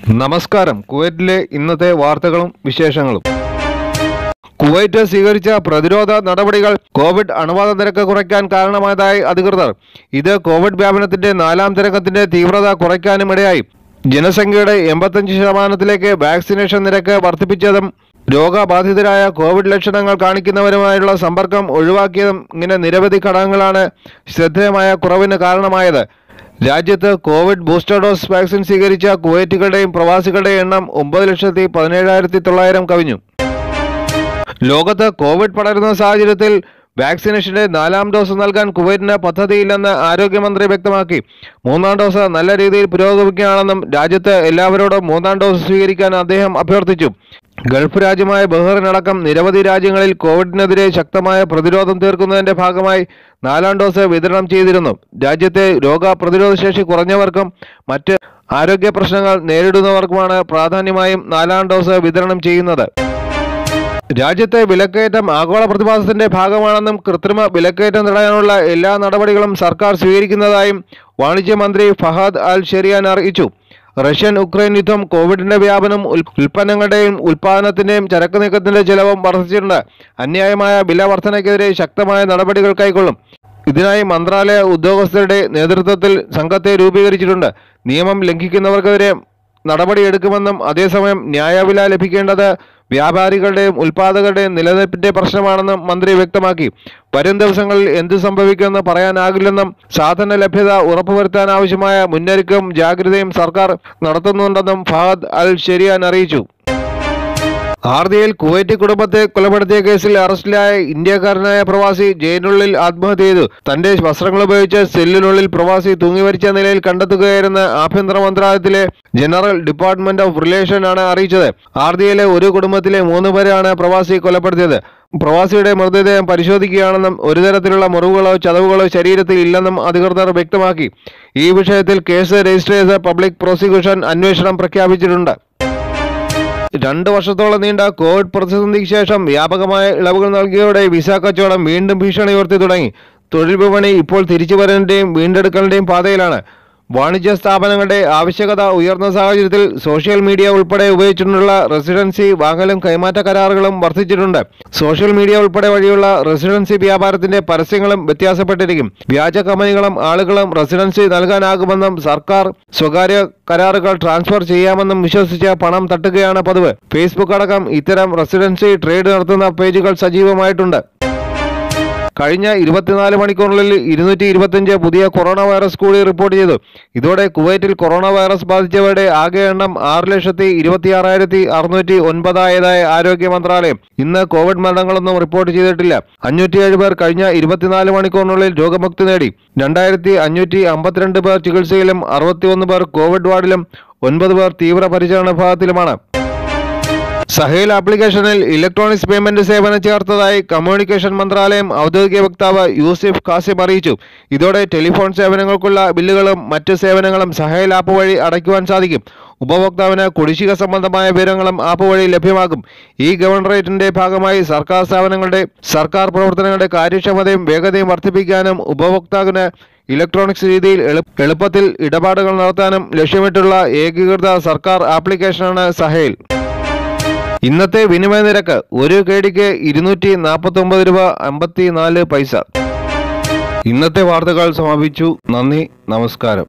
നമസ്കാരം കുവൈറ്റിലെ ഇന്നത്തെ വാർത്തകളും വിശേഷങ്ങളും കുവൈറ്റ് സ്വീകരിച്ച പ്രതിരോധ നടപടികൾ കോവിഡ് അണുബാധ നിരക്ക് കുറയ്ക്കാൻ കാരണമായതായി അധികൃതർ ഇത് കോവിഡ് വ്യാപനത്തിന്റെ നാലാം തരംഗത്തിന്റെ തീവ്രത കുറയ്ക്കാനും ഇടയായി ജനസംഖ്യയുടെ എൺപത്തഞ്ച് ശതമാനത്തിലേക്ക് വാക്സിനേഷൻ നിരക്ക് വർദ്ധിപ്പിച്ചതും രോഗബാധിതരായ കോവിഡ് ലക്ഷണങ്ങൾ കാണിക്കുന്നവരുമായുള്ള സമ്പർക്കം ഒഴിവാക്കിയതും ഇങ്ങനെ നിരവധി ഘടകങ്ങളാണ് ശ്രദ്ധേയമായ കുറവിന് കാരണമായത് രാജ്യത്ത് കോവിഡ് ബൂസ്റ്റർ ഡോസ് വാക്സിൻ സ്വീകരിച്ച കുവൈറ്റുകളുടെയും പ്രവാസികളുടെയും എണ്ണം ഒമ്പത് ലക്ഷത്തി പതിനേഴായിരത്തി തൊള്ളായിരം കവിഞ്ഞു ലോകത്ത് കോവിഡ് പടരുന്ന സാഹചര്യത്തിൽ വാക്സിനേഷന്റെ നാലാം ഡോസ് നൽകാൻ കുവൈറ്റിന് പദ്ധതിയില്ലെന്ന് ആരോഗ്യമന്ത്രി വ്യക്തമാക്കി മൂന്നാം ഡോസ് നല്ല രീതിയിൽ പുരോഗമിക്കുകയാണെന്നും രാജ്യത്ത് എല്ലാവരോടും മൂന്നാം ഡോസ് സ്വീകരിക്കാൻ അദ്ദേഹം അഭ്യർത്ഥിച്ചു ഗൾഫ് രാജ്യമായ ബഹ്റിനടക്കം നിരവധി രാജ്യങ്ങളിൽ കോവിഡിനെതിരെ ശക്തമായ പ്രതിരോധം തീർക്കുന്നതിന്റെ ഭാഗമായി നാലാം ഡോസ് വിതരണം ചെയ്തിരുന്നു രാജ്യത്തെ രോഗപ്രതിരോധ ശേഷി കുറഞ്ഞവർക്കും മറ്റ് ആരോഗ്യ പ്രശ്നങ്ങൾ നേരിടുന്നവർക്കുമാണ് പ്രാധാന്യമായും നാലാം ഡോസ് വിതരണം ചെയ്യുന്നത് രാജ്യത്തെ വിലക്കയറ്റം ആഗോള പ്രതിഭാസത്തിന്റെ ഭാഗമാണെന്നും കൃത്രിമ വിലക്കയറ്റം തടയാനുള്ള എല്ലാ നടപടികളും സർക്കാർ സ്വീകരിക്കുന്നതായും വാണിജ്യ മന്ത്രി ഫഹാദ് അൽ ഷെരിയാൻ അറിയിച്ചു റഷ്യൻ ഉക്രൈൻ യുദ്ധം കോവിഡിന്റെ വ്യാപനം ഉൽ- ഉൽപ്പന്നങ്ങളുടെയും ഉൽപാദനത്തിന്റെയും ചരക്ക് നീക്കത്തിന്റെ ചെലവും വർദ്ധിച്ചിട്ടുണ്ട് അന്യായമായ വില വർധനയ്ക്കെതിരെ ശക്തമായ നടപടികൾ കൈക്കൊള്ളും ഇതിനായി മന്ത്രാലയ ഉദ്യോഗസ്ഥരുടെ നേതൃത്വത്തിൽ സംഘത്തെ രൂപീകരിച്ചിട്ടുണ്ട് നിയമം ലംഘിക്കുന്നവർക്കെതിരെ നടപടിയെടുക്കുമെന്നും അതേസമയം ന്യായവില ലഭിക്കേണ്ടത് വ്യാപാരികളുടെയും ഉൽപാദകരുടെയും നിലനിൽപ്പിന്റെ പ്രശ്നമാണെന്നും മന്ത്രി വ്യക്തമാക്കി വരും ദിവസങ്ങളിൽ എന്ത് സംഭവിക്കുമെന്ന് പറയാനാകില്ലെന്നും സാധന ലഭ്യത ഉറപ്പുവരുത്താനാവശ്യമായ മുന്നൊരുക്കവും ജാഗ്രതയും സർക്കാർ നടത്തുന്നുണ്ടെന്നും ഫഹദ് അൽ ഷെരിയാൻ അറിയിച്ചു ആർദിയിൽ കുവൈറ്റ് കുടുംബത്തെ കൊലപ്പെടുത്തിയ കേസിൽ അറസ്റ്റിലായ ഇന്ത്യക്കാരനായ പ്രവാസി ജയിലിനുള്ളിൽ ആത്മഹത്യ ചെയ്തു തന്റെ വസ്ത്രങ്ങൾ ഉപയോഗിച്ച് സെല്ലിനുള്ളിൽ പ്രവാസി തൂങ്ങിമരിച്ച നിലയിൽ കണ്ടെത്തുകയായിരുന്ന ആഭ്യന്തര മന്ത്രാലയത്തിലെ ജനറൽ ഡിപ്പാർട്ട്മെന്റ് ഓഫ് റിലേഷൻ ആണ് അറിയിച്ചത് ആർദിയിലെ ഒരു കുടുംബത്തിലെ മൂന്ന് പേരാണ് പ്രവാസി കൊലപ്പെടുത്തിയത് പ്രവാസിയുടെ മൃതദേഹം പരിശോധിക്കുകയാണെന്നും ഒരു തരത്തിലുള്ള മുറിവുകളോ ചതവുകളോ ശരീരത്തിൽ ഇല്ലെന്നും അധികൃതർ വ്യക്തമാക്കി ഈ വിഷയത്തിൽ കേസ് രജിസ്റ്റർ ചെയ്ത് പബ്ലിക് പ്രോസിക്യൂഷൻ അന്വേഷണം പ്രഖ്യാപിച്ചിട്ടുണ്ട് രണ്ട് വർഷത്തോളം നീണ്ട കോവിഡ് പ്രതിസന്ധിക്ക് ശേഷം വ്യാപകമായ ഇളവുകൾ നൽകിയതോടെ വിസ കച്ചവടം വീണ്ടും ഭീഷണി ഉയർത്തി തുടങ്ങി തൊഴിൽ വിപണി ഇപ്പോൾ തിരിച്ചുവരലിന്റെയും വീണ്ടെടുക്കലിന്റെയും പാതയിലാണ് വാണിജ്യ സ്ഥാപനങ്ങളുടെ ആവശ്യകത ഉയർന്ന സാഹചര്യത്തിൽ സോഷ്യൽ മീഡിയ ഉൾപ്പെടെ ഉപയോഗിച്ചിട്ടുള്ള റെസിഡൻസി വാങ്ങലും കൈമാറ്റ കരാറുകളും വർദ്ധിച്ചിട്ടുണ്ട് സോഷ്യൽ മീഡിയ ഉൾപ്പെടെ വഴിയുള്ള റെസിഡൻസി വ്യാപാരത്തിന്റെ പരസ്യങ്ങളും വ്യത്യാസപ്പെട്ടിരിക്കും വ്യാജ കമ്പനികളും ആളുകളും റെസിഡൻസി നൽകാനാകുമെന്നും സർക്കാർ സ്വകാര്യ കരാറുകൾ ട്രാൻസ്ഫർ ചെയ്യാമെന്നും വിശ്വസിച്ച് പണം തട്ടുകയാണ് പതിവ് ഫേസ്ബുക്ക് അടക്കം ഇത്തരം റെസിഡൻസി ട്രേഡ് നടത്തുന്ന പേജുകൾ സജീവമായിട്ടുണ്ട് കഴിഞ്ഞ ഇരുപത്തിനാല് മണിക്കൂറിനുള്ളിൽ ഇരുന്നൂറ്റി ഇരുപത്തിയഞ്ച് പുതിയ കൊറോണ വൈറസ് കൂടി റിപ്പോർട്ട് ചെയ്തു ഇതോടെ കുവൈറ്റിൽ കൊറോണ വൈറസ് ബാധിച്ചവരുടെ ആകെ എണ്ണം ആറ് ലക്ഷത്തി ഇരുപത്തിയാറായിരത്തി അറുന്നൂറ്റി ഒൻപതായതായി ആരോഗ്യ മന്ത്രാലയം ഇന്ന് കോവിഡ് മരണങ്ങളൊന്നും റിപ്പോർട്ട് ചെയ്തിട്ടില്ല അഞ്ഞൂറ്റിയേഴ് പേർ കഴിഞ്ഞ ഇരുപത്തിനാല് മണിക്കൂറിനുള്ളിൽ രോഗമുക്തി നേടി രണ്ടായിരത്തി അഞ്ഞൂറ്റി അമ്പത്തിരണ്ട് പേർ ചികിത്സയിലും അറുപത്തിയൊന്ന് പേർ കോവിഡ് വാർഡിലും ഒൻപത് പേർ തീവ്ര പരിചരണ വിഭാഗത്തിലുമാണ് സഹേൽ ആപ്ലിക്കേഷനിൽ ഇലക്ട്രോണിക്സ് പേയ്മെന്റ് സേവനം ചേർത്തതായി കമ്മ്യൂണിക്കേഷൻ മന്ത്രാലയം ഔദ്യോഗിക വക്താവ് യൂസിഫ് ഖാസിം അറിയിച്ചു ഇതോടെ ടെലിഫോൺ സേവനങ്ങൾക്കുള്ള ബില്ലുകളും മറ്റ് സേവനങ്ങളും സഹേൽ ആപ്പ് വഴി അടയ്ക്കുവാൻ സാധിക്കും ഉപഭോക്താവിന് കുടിശ്ശിക സംബന്ധമായ വിവരങ്ങളും ആപ്പ് വഴി ലഭ്യമാകും ഈ ഗവർണറേറ്റിന്റെ ഭാഗമായി സർക്കാർ സ്ഥാപനങ്ങളുടെ സർക്കാർ പ്രവർത്തനങ്ങളുടെ കാര്യക്ഷമതയും വേഗതയും വർദ്ധിപ്പിക്കാനും ഉപഭോക്താവിന് ഇലക്ട്രോണിക്സ് രീതിയിൽ എളു- എളുപ്പത്തിൽ ഇടപാടുകൾ നടത്താനും ലക്ഷ്യമിട്ടുള്ള ഏകീകൃത സർക്കാർ ആപ്ലിക്കേഷനാണ് സഹേൽ ഇന്നത്തെ വിനിമയ നിരക്ക് ഒരു കേടിക്ക് ഇരുന്നൂറ്റി നാൽപ്പത്തി ഒമ്പത് രൂപ അമ്പത്തി നാല് പൈസ ഇന്നത്തെ വാർത്തകൾ സമാപിച്ചു നന്ദി നമസ്കാരം